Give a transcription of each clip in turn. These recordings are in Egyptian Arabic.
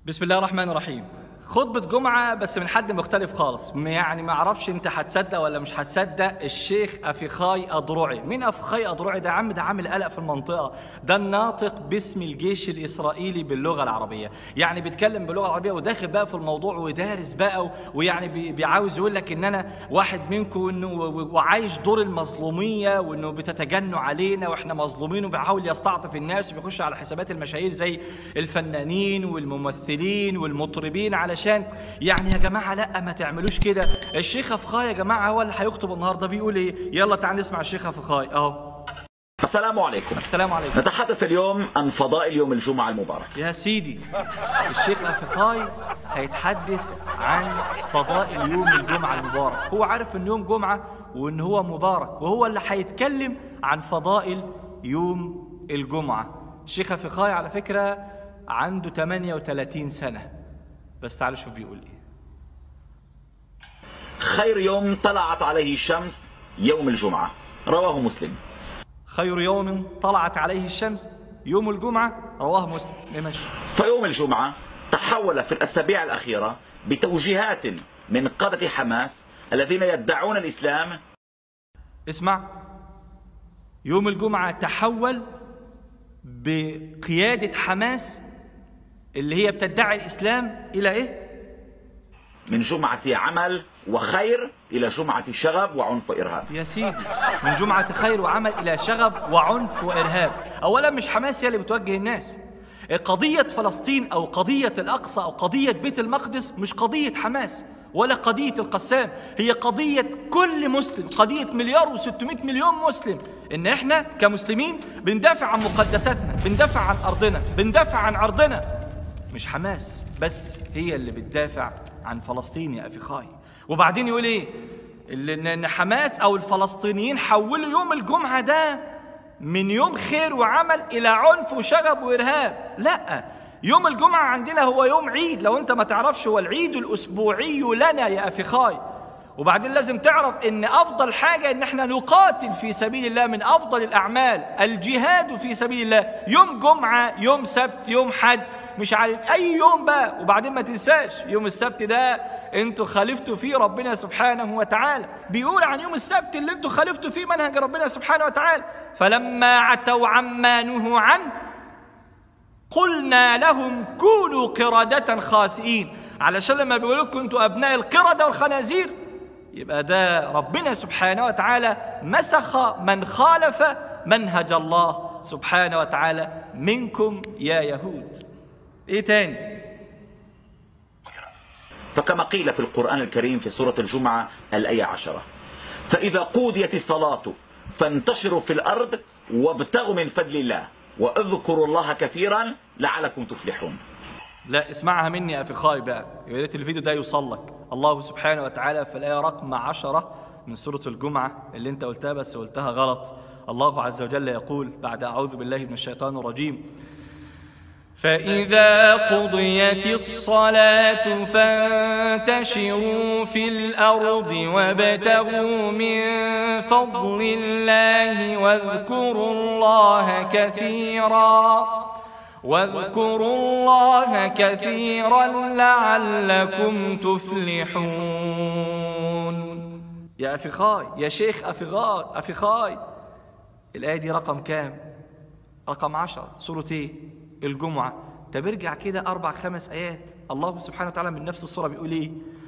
بسم الله الرحمن الرحيم خطبة جمعة بس من حد مختلف خالص يعني ما اعرفش انت هتصدق ولا مش هتصدق الشيخ افيخاي اضرعي مين افيخاي اضرعي ده يا عم ده عامل قلق في المنطقة ده الناطق باسم الجيش الاسرائيلي باللغة العربية يعني بيتكلم باللغة العربية وداخل بقى في الموضوع ودارس بقى ويعني بي- بيعاوز يقول لك ان انا واحد منكم وانه و- وعايش دور المظلومية وانه بتتجنوا علينا واحنا مظلومين وبيحاول يستعطف الناس وبيخش على حسابات المشاهير زي الفنانين والممثلين والمطربين علشان يعني يا جماعه لا ما تعملوش كده الشيخ افخاي يا جماعه هو اللي هيخطب النهارده بيقول ايه يلا تعال نسمع الشيخ افخاي اهو السلام عليكم السلام عليكم نتحدث اليوم عن فضائل يوم الجمعة المبارك يا سيدي الشيخ افخاي هيتحدث عن فضائل يوم الجمعه المبارك هو عارف ان يوم جمعه وان هو مبارك وهو اللي هيتكلم عن فضائل يوم الجمعه الشيخ افخاي على فكره عنده 38 سنه بس تعالوا شوف بيقول ايه خير يوم طلعت عليه الشمس يوم الجمعة رواه مسلم خير يوم طلعت عليه الشمس يوم الجمعة رواه مسلم إيه ماشي فيوم الجمعة تحول في الأسابيع الأخيرة بتوجيهات من قادة حماس الذين يدعون الإسلام اسمع يوم الجمعة تحول بقيادة حماس اللي هي بتدعي الإسلام إلى إيه؟ من جمعة عمل وخير إلى جمعة شغب وعنف وإرهاب يا سيدي من جمعة خير وعمل إلى شغب وعنف وإرهاب أولا مش حماس هي اللي بتوجه الناس قضية فلسطين أو قضية الأقصى أو قضية بيت المقدس مش قضية حماس ولا قضية القسام هي قضية كل مسلم قضية مليار وستمائة مليون مسلم إن إحنا كمسلمين بندافع عن مقدساتنا بندافع عن أرضنا بندافع عن عرضنا مش حماس بس هي اللي بتدافع عن فلسطين يا أفيخاي وبعدين يقول إيه اللي إن- إن حماس أو الفلسطينيين حولوا يوم الجمعة ده من يوم خير وعمل إلى عنف وشغب وإرهاب لا يوم الجمعة عندنا هو يوم عيد لو أنت ما تعرفش هو العيد الأسبوعي لنا يا أفيخاي وبعدين لازم تعرف ان افضل حاجه ان احنا نقاتل في سبيل الله من افضل الاعمال الجهاد في سبيل الله يوم جمعه يوم سبت يوم حد مش عارف اي يوم بقى وبعدين ما تنساش يوم السبت ده انتوا خالفتوا فيه ربنا سبحانه وتعالى بيقول عن يوم السبت اللي انتوا خالفتوا فيه منهج ربنا سبحانه وتعالى فلما عتوا عما نهوا عنه قلنا لهم كونوا قردة خاسئين علشان لما بيقولوا لكم انتوا ابناء القردة والخنازير يبقى ده ربنا سبحانه وتعالى مسخ من خالف منهج الله سبحانه وتعالى منكم يا يهود ايه تاني فكما قيل في القرآن الكريم في سورة الجمعة الآية عشرة فإذا قوديت الصلاة فانتشروا في الأرض وابتغوا من فضل الله واذكروا الله كثيرا لعلكم تفلحون لا اسمعها مني يا أخي بقى يا ريت الفيديو ده يوصل لك الله سبحانه وتعالى في الآية رقم عشرة من سورة الجمعة اللي انت قلتها بس قلتها غلط الله عز وجل يقول بعد أعوذ بالله من الشيطان الرجيم فإذا قضيت الصلاة فانتشروا في الأرض وابتغوا من فضل الله واذكروا الله كثيرا واذكروا الله كثيرا لعلكم تفلحون يا أفخاي يا شيخ أفخاي أفخاي الآية دي رقم كام؟ رقم عشر سورة ايه؟ الجمعة طب ارجع كده أربع خمس آيات الله سبحانه وتعالى من نفس السورة بيقول ايه؟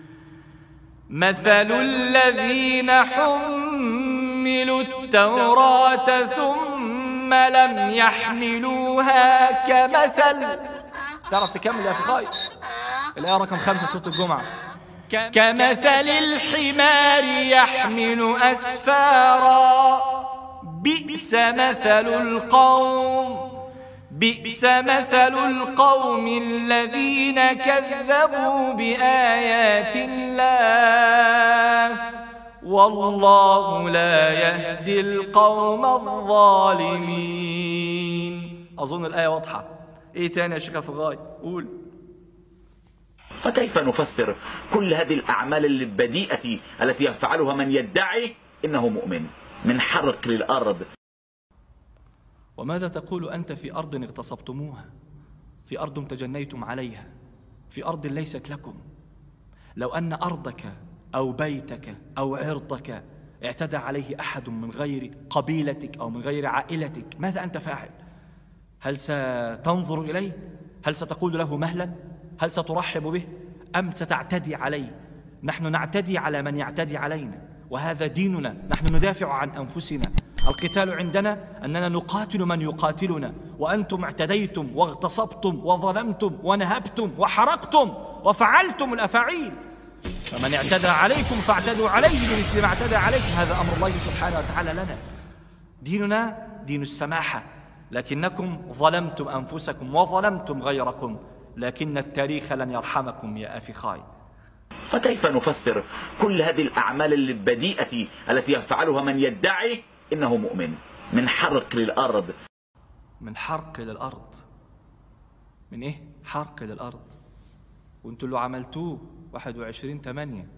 مثل الذين حملوا التوراة ثم لم يحملوها كمثل تعرف تكمل يا أخي الآية رقم خمسة سورة الجمعة كمثل الحمار يحمل أسفارا بئس مثل القوم بئس مثل القوم الذين كذبوا بآيات الله والله لا يهدي القوم الظالمين أظن الآية واضحة إيه تاني يا شيخ أفغاي قول فكيف نفسر كل هذه الأعمال البديئة التي يفعلها من يدعي إنه مؤمن من حرق للأرض وماذا تقول أنت في أرض اغتصبتموها في أرض تجنيتم عليها في أرض ليست لكم لو أن أرضك أو بيتك أو عرضك اعتدى عليه أحد من غير قبيلتك أو من غير عائلتك ماذا أنت فاعل؟ هل ستنظر إليه؟ هل ستقول له مهلا؟ هل سترحب به؟ أم ستعتدي عليه؟ نحن نعتدي على من يعتدي علينا وهذا ديننا نحن ندافع عن أنفسنا القتال عندنا أننا نقاتل من يقاتلنا وأنتم اعتديتم واغتصبتم وظلمتم ونهبتم وحرقتم وفعلتم الأفاعيل فمن اعتدى عليكم فاعتدوا عليه بمثل ما اعتدى عليكم هذا أمر الله سبحانه وتعالى لنا ديننا دين السماحة لكنكم ظلمتم أنفسكم وظلمتم غيركم لكن التاريخ لن يرحمكم يا أفي خاي فكيف نفسر كل هذه الأعمال البديئة التي يفعلها من يدعي إنه مؤمن من حرق للأرض من حرق للأرض من إيه؟ حرق للأرض وانتوا اللي عملتوه 21 8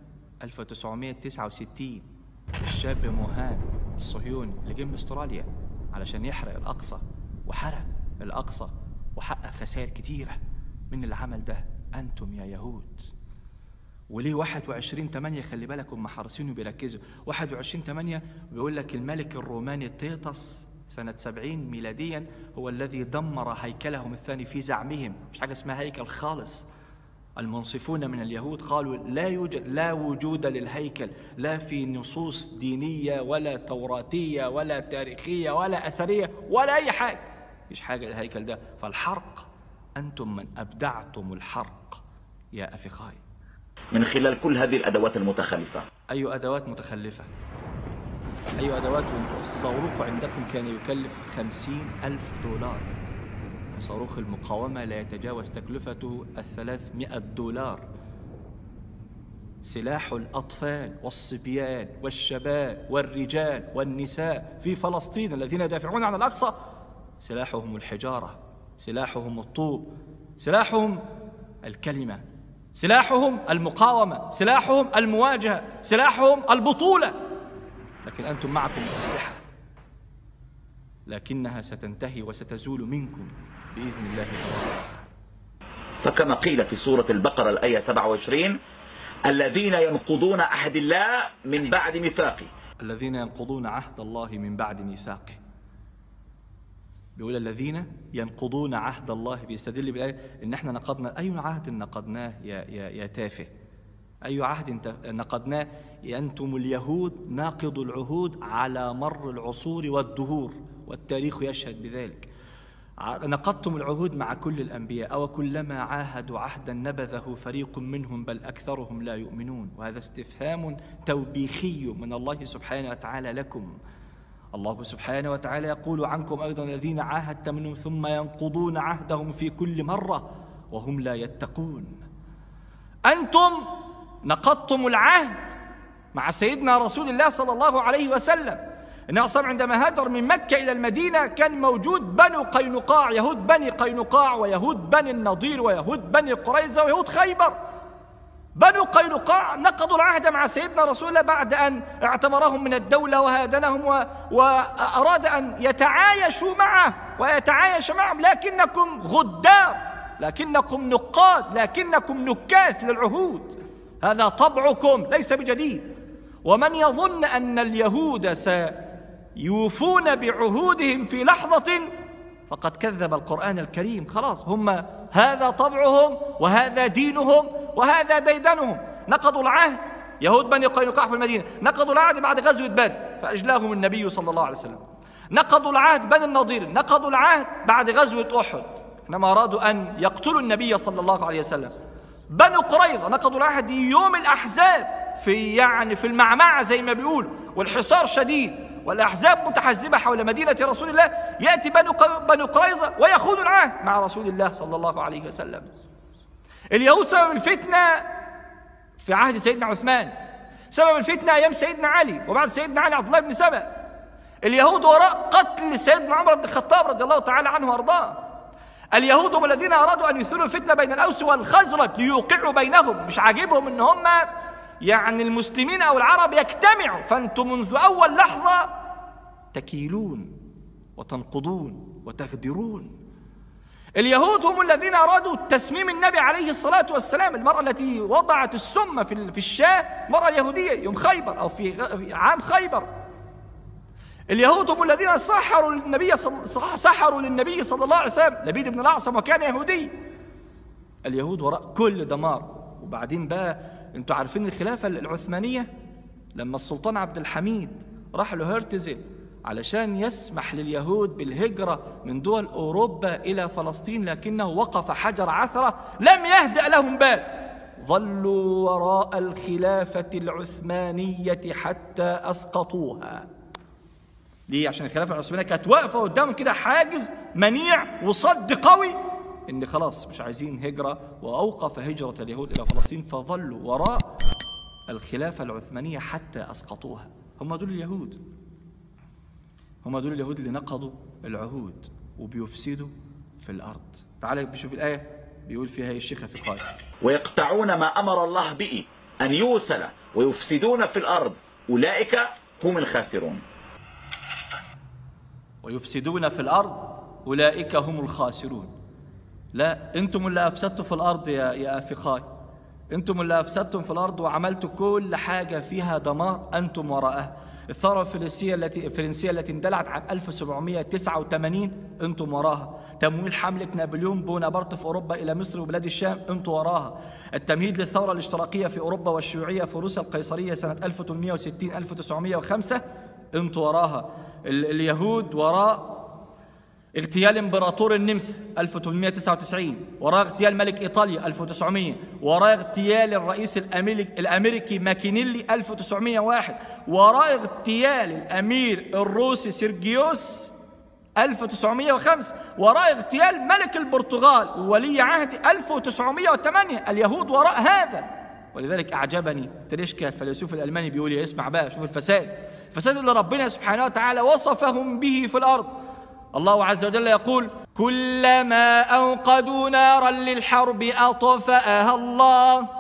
1969 الشاب موهان الصهيوني اللي جه من استراليا علشان يحرق الأقصى وحرق الأقصى وحقق خسائر كتيرة من العمل ده أنتم يا يهود وليه 21 8 خلي بالك هم حريصين وبيركزوا 21 8 بيقول لك الملك الروماني تيطس سنة 70 ميلاديا هو الذي دمر هيكلهم الثاني في زعمهم مش حاجة اسمها هيكل خالص المنصفون من اليهود قالوا لا يوجد لا وجود للهيكل لا في نصوص دينية ولا توراتية ولا تاريخية ولا أثرية ولا أي حاجة مش حاجة للهيكل ده فالحرق أنتم من أبدعتم الحرق يا أفخاي من خلال كل هذه الأدوات المتخلفة أي أدوات متخلفة أي أدوات وانتم الصاروخ عندكم كان يكلف خمسين ألف دولار صاروخ المقاومة لا يتجاوز تكلفته الثلاثمائة دولار سلاح الأطفال والصبيان والشباب والرجال والنساء في فلسطين الذين يدافعون عن الأقصى سلاحهم الحجارة سلاحهم الطوب سلاحهم الكلمة سلاحهم المقاومة سلاحهم المواجهة سلاحهم البطولة لكن أنتم معكم الأسلحة لكنها ستنتهي وستزول منكم بإذن الله تعالى فكما قيل في سورة البقرة الآية 27 الذين ينقضون عهد الله من بعد ميثاقه الذين ينقضون عهد الله من بعد ميثاقه بيقول الذين ينقضون عهد الله بيستدل بالآية إن إحنا نقضنا أي عهد نقضناه يا, يا, يا تافه أي عهد نقضناه أنتم اليهود ناقضوا العهود على مر العصور والدهور والتاريخ يشهد بذلك نقضتم العهود مع كل الأنبياء أو كلما عاهدوا عهدا نبذه فريق منهم بل أكثرهم لا يؤمنون وهذا استفهام توبيخي من الله سبحانه وتعالى لكم الله سبحانه وتعالى يقول عنكم أيضا الذين عاهدت منهم ثم ينقضون عهدهم في كل مرة وهم لا يتقون أنتم نقضتم العهد مع سيدنا رسول الله صلى الله عليه وسلم النبي صلى عندما هاجر من مكة إلى المدينة كان موجود بنو قينقاع يهود بني قينقاع ويهود بني النضير ويهود بني قريظة ويهود خيبر بنو قينقاع نقضوا العهد مع سيدنا رسول الله بعد أن اعتبرهم من الدولة وهادنهم و... وأراد أن يتعايشوا معه ويتعايش معهم لكنكم غدار لكنكم نقاد لكنكم نكاث للعهود هذا طبعكم ليس بجديد ومن يظن أن اليهود سيوفون بعهودهم في لحظة فقد كذب القرآن الكريم خلاص هم هذا طبعهم وهذا دينهم وهذا ديدنهم نقضوا العهد يهود بني قينقاع في المدينة نقضوا العهد بعد غزوة بدر فأجلاهم النبي صلى الله عليه وسلم نقضوا العهد بني النضير نقضوا العهد بعد غزوة أحد حينما أرادوا أن يقتلوا النبي صلى الله عليه وسلم بنو قريظة نقضوا العهد يوم الأحزاب في يعني في المعمعة زي ما بيقول والحصار شديد والأحزاب متحزبة حول مدينة رسول الله يأتي بنو بنو قريظة ويخون العهد مع رسول الله صلى الله عليه وسلم اليهود سبب الفتنة في عهد سيدنا عثمان سبب الفتنة أيام سيدنا علي وبعد سيدنا علي عبد الله بن سبأ اليهود وراء قتل سيدنا عمر بن الخطاب رضي الله تعالى عنه وارضاه اليهود هم الذين ارادوا ان يثيروا الفتنه بين الاوس والخزرج ليوقعوا بينهم مش عاجبهم ان هم يعني المسلمين او العرب يجتمعوا فانتم منذ اول لحظه تكيلون وتنقضون وتغدرون اليهود هم الذين أرادوا تسميم النبي عليه الصلاة والسلام المرأة التي وضعت السم في في الشاة مرأة يهودية يوم خيبر أو في عام خيبر اليهود هم الذين سحروا النبي سحروا للنبي صلى الله عليه وسلم لبيد بن الأعصم وكان يهودي اليهود وراء كل دمار وبعدين بقى انتوا عارفين الخلافة العثمانية لما السلطان عبد الحميد راح لهرتزل علشان يسمح لليهود بالهجرة من دول أوروبا إلى فلسطين لكنه وقف حجر عثرة لم يهدأ لهم بال ظلوا وراء الخلافة العثمانية حتى أسقطوها ليه عشان الخلافة العثمانية كانت واقفة قدامهم كده حاجز منيع وصد قوي إن خلاص مش عايزين هجرة وأوقف هجرة اليهود إلى فلسطين فظلوا وراء الخلافة العثمانية حتى أسقطوها هم دول اليهود هم دول اليهود اللي نقضوا العهود وبيفسدوا في الأرض تعال بشوف الآية بيقول فيها الشيخ في قال ويقطعون ما أمر الله به أن يوصل ويفسدون في الأرض أولئك هم الخاسرون ويفسدون في الأرض أولئك هم الخاسرون لا أنتم اللي أفسدتوا في الأرض يا, يا أفخاي أنتم اللي أفسدتم في الأرض وعملتوا كل حاجة فيها دمار أنتم وراءها الثورة الفرنسية التي الفرنسية التي اندلعت عام 1789 انتم وراها، تمويل حملة نابليون بونابرت في أوروبا إلى مصر وبلاد الشام انتم وراها، التمهيد للثورة الاشتراكية في أوروبا والشيوعية في روسيا القيصرية سنة 1860 1905 انتم وراها، اليهود وراء اغتيال امبراطور النمسا 1899 وراء اغتيال ملك ايطاليا 1900 وراء اغتيال الرئيس الامريكي, الأمريكي ماكينيلي 1901 وراء اغتيال الامير الروسي سيرجيوس 1905 وراء اغتيال ملك البرتغال وولي عهد 1908 اليهود وراء هذا ولذلك اعجبني تريشكا الفيلسوف الالماني بيقول يا اسمع بقى شوف الفساد الفساد اللي ربنا سبحانه وتعالى وصفهم به في الارض الله عز وجل يقول كلما اوقدوا نارا للحرب اطفاها الله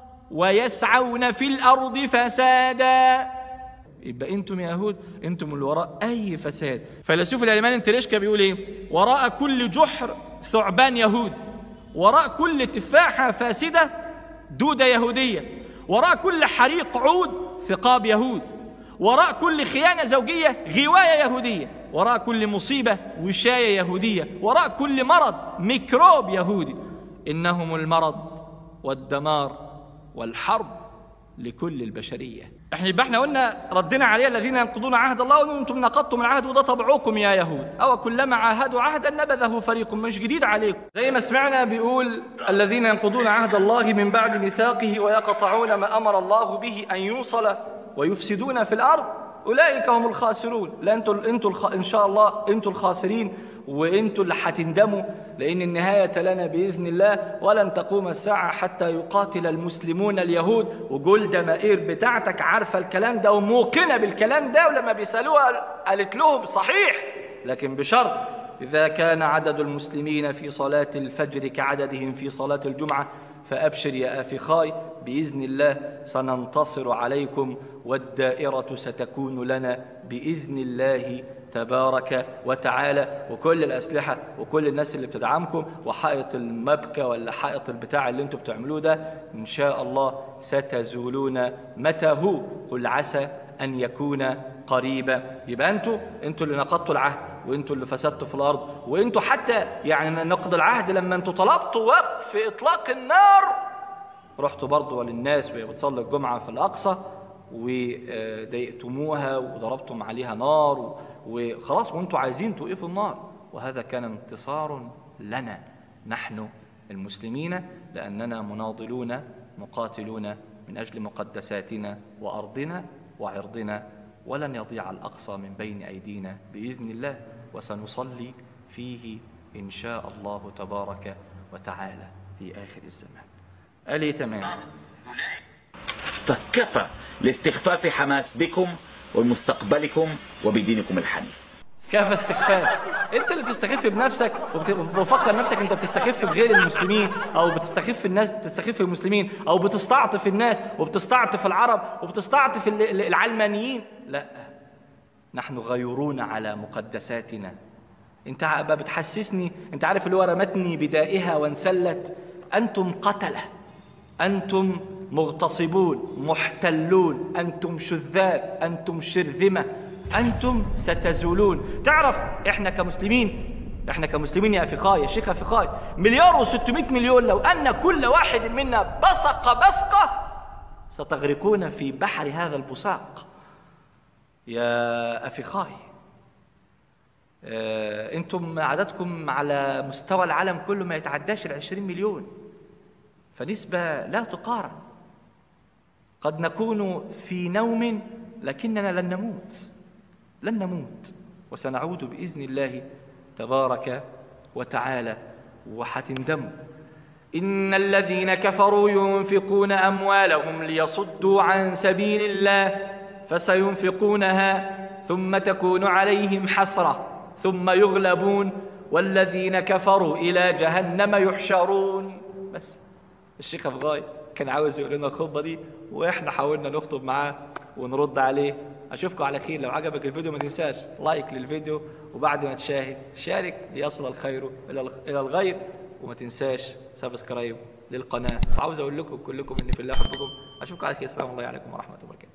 ويسعون في الارض فسادا يبقى انتم يا يهود انتم اللي وراء اي فساد فيلسوف الالماني تريشكا بيقول ايه وراء كل جحر ثعبان يهودي وراء كل تفاحه فاسده دوده يهوديه وراء كل حريق عود ثقاب يهود وراء كل خيانه زوجيه غوايه يهوديه وراء كل مصيبة وشاية يهودية وراء كل مرض ميكروب يهودي إنهم المرض والدمار والحرب لكل البشرية احنا يبقى احنا قلنا ردنا عليه الذين ينقضون عهد الله وان انتم نقضتم العهد وده طبعكم يا يهود او كلما عاهدوا عهدا نبذه فريق مش جديد عليكم زي ما سمعنا بيقول الذين ينقضون عهد الله من بعد ميثاقه ويقطعون ما امر الله به ان يوصل ويفسدون في الارض اولئك هم الخاسرون لا انتوا انتوا الخ... ان شاء الله انتوا الخاسرين وانتوا اللي هتندموا لان النهايه لنا باذن الله ولن تقوم الساعه حتى يقاتل المسلمون اليهود وجولدا مائير بتاعتك عارفه الكلام ده وموقنه بالكلام ده ولما بيسالوها قالت لهم صحيح لكن بشرط اذا كان عدد المسلمين في صلاه الفجر كعددهم في صلاه الجمعه فابشر يا افخاي باذن الله سننتصر عليكم والدائره ستكون لنا باذن الله تبارك وتعالى وكل الاسلحه وكل الناس اللي بتدعمكم وحائط المبكى ولا حائط البتاع اللي انتم بتعملوه ده ان شاء الله ستزولون متى هو قل عسى ان يكون قريبا يبقى انتوا انتوا اللي نقضتوا العهد وانتوا اللي فسدتوا في الارض وانتوا حتى يعني نقض العهد لما انتوا طلبتوا وقف اطلاق النار رحتوا برضه للناس وهي بتصلي الجمعه في الاقصى وضايقتموها وضربتم عليها نار وخلاص وانتوا عايزين توقفوا النار وهذا كان انتصار لنا نحن المسلمين لاننا مناضلون مقاتلون من اجل مقدساتنا وارضنا وعرضنا ولن يضيع الاقصى من بين ايدينا باذن الله وسنصلي فيه ان شاء الله تبارك وتعالى في اخر الزمان. قال ايه تمام؟ فكفى لاستخفاف حماس بكم ومستقبلكم وبدينكم الحنيف كيف استخفاف انت اللي بتستخف بنفسك وبتفكر نفسك انت بتستخف بغير المسلمين او بتستخف الناس بتستخف المسلمين او بتستعطف الناس وبتستعطف العرب وبتستعطف العلمانيين لا نحن غيرون على مقدساتنا انت بقى بتحسسني انت عارف اللي هو رمتني بدائها وانسلت انتم قتله انتم مغتصبون محتلون انتم شذاذ انتم شرذمه انتم ستزولون تعرف احنا كمسلمين احنا كمسلمين يا افقاي يا شيخ افقاي مليار و600 مليون لو ان كل واحد منا بصق بصقه ستغرقون في بحر هذا البصاق يا افقاي آه، انتم عددكم على مستوى العالم كله ما يتعداش العشرين مليون فنسبة لا تقارن قد نكون في نوم لكننا لن نموت لن نموت وسنعود بإذن الله تبارك وتعالى وحتندموا إن الذين كفروا ينفقون أموالهم ليصدوا عن سبيل الله فسينفقونها ثم تكون عليهم حسرة ثم يغلبون والذين كفروا إلى جهنم يحشرون بس الشيخ أفغاي كان عاوز يقول لنا الخطبة دي وإحنا حاولنا نخطب معاه ونرد عليه أشوفكم على خير لو عجبك الفيديو ما تنساش لايك للفيديو وبعد ما تشاهد شارك ليصل الخير إلى إلى الغير وما تنساش سبسكرايب للقناة وعاوز أقول لكم كلكم إن في الله أحبكم أشوفكم على خير السلام الله عليكم ورحمة الله وبركاته